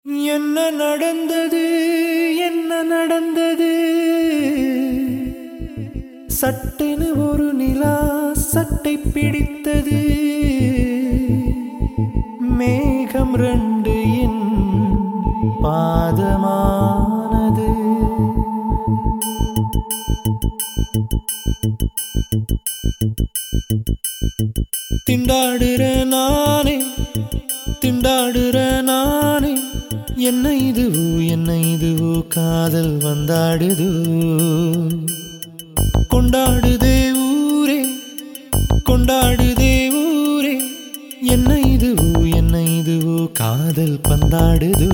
என்ன நடந்தது என்ன நடந்தது சட்டென ஒரு நிலா சட்டை பிடித்தது மேகம் ரெண்டு என் பாதமானது திண்டாடுற நானே திண்டாடுற நானே என்ன இதுவோ என்ன இதுவோ காதல் வந்தாடுதோ கொண்டாடுதே ஊரே கொண்டாடுதே ஊரே என்ன இதுவோ என்ன இதுவோ காதல் பந்தாடுதோ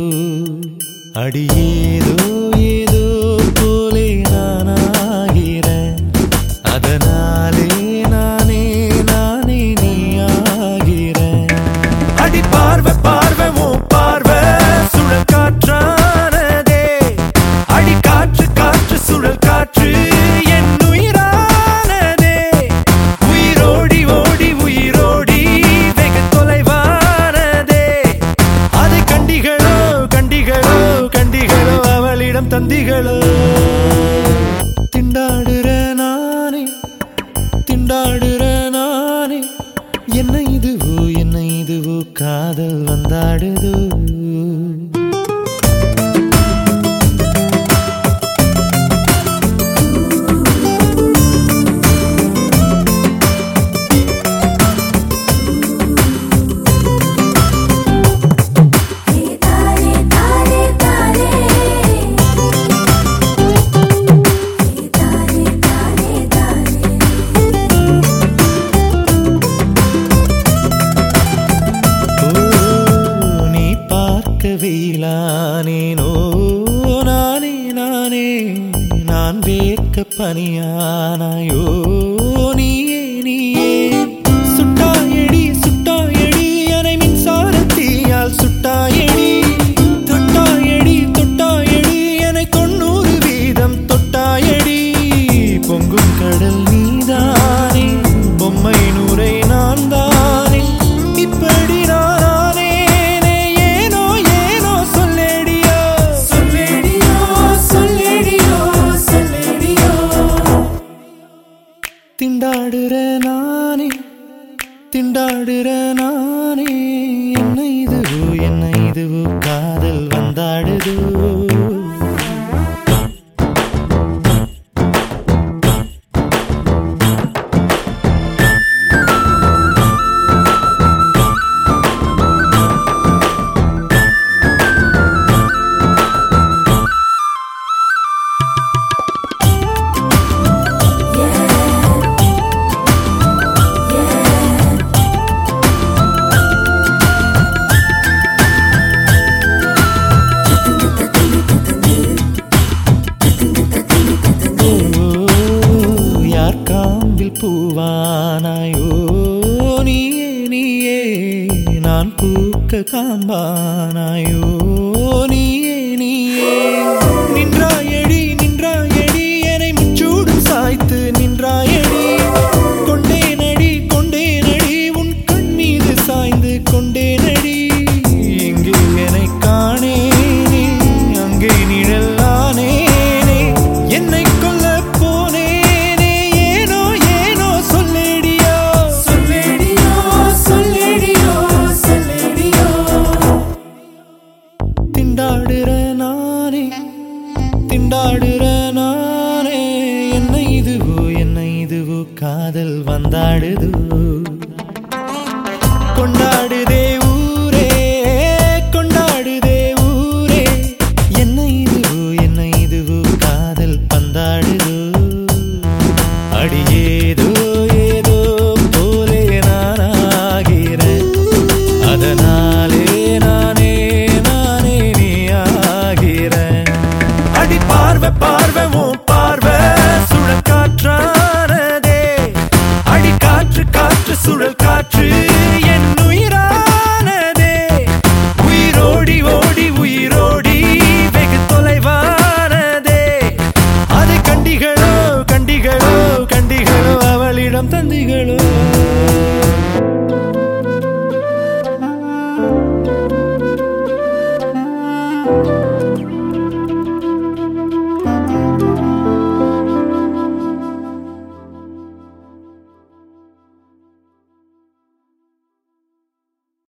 அடியேதோ ஏதோ போலே நானாகிறேன் அதனாலே நானே நானே நீ ஆகிறேன் அடி பார்வை பார்வை ஓ பார்வை சுழல் காற்றானதே அடி காற்று காற்று சுழல் காற்று என் உயிரானதே உயிரோடி ஓடி உயிரோடி வெகு தொலைவானதே அதை கண்டிகளோ கண்டிகளோ கண்டிகளோ அவளிடம் தந்திகளோ திண்டாடுற நானே திண்டாடுற நானே என்ன இதுவோ என்ன இதுவோ காதல் வந்தாடுதோ தாரே தாரே தாரே தாரே தாரே தாரே ஓ, நீ பார்க்க வெயிலானேனோ நானே நானே நான் வேர்க்க பனியானாயோ நீயே நீயே சுட்டாயடி சுட்டாயடி அனை மின்சாரத்தீயால் சுட்டாயடி தொட்டாயடி தொட்டாயடி என தொண்ணூறு வீதம் தொட்டாயடி பொங்கும் கடல் நீதானே பொம்மை நூரை நான் தானே இப்படி நானே ஏனோ ஏனோ சொல்லடியோ சொல்லடியோ சொல்லடியோ சொல்லடியோ திண்டாடுற நானே திண்டாடுற நானே என்ன இதுவோ என்ன இதுவோ காதல் வந்தாடுதோ ஓ, யார் காம்பில் பூவானாயோ நீயே நீயே நான் பூக்க காம்பானாயோ நீயே நீயே நின்றாயடி நின்றாயடி என்னை முச்சூடு சாய்த்து நின்றாயடி கொண்டேனடி கொண்டேனடி உன் கண் மீது சாய்ந்து கொண்டேனடி இங்கே என்னை காணேனே அங்கே நிழலானேனே என்னை கொல்ல போனேனே ஏனோ ஏனோ சொல்லடியோ சொல்லடியோ சொல்லடியோ சொல்லடியோ திண்டாடுற நானே திண்டாடுற நானே என்ன இதுவோ என்ன இதுவோ காதல் வந்தாடுதோ கொண்டாடுதே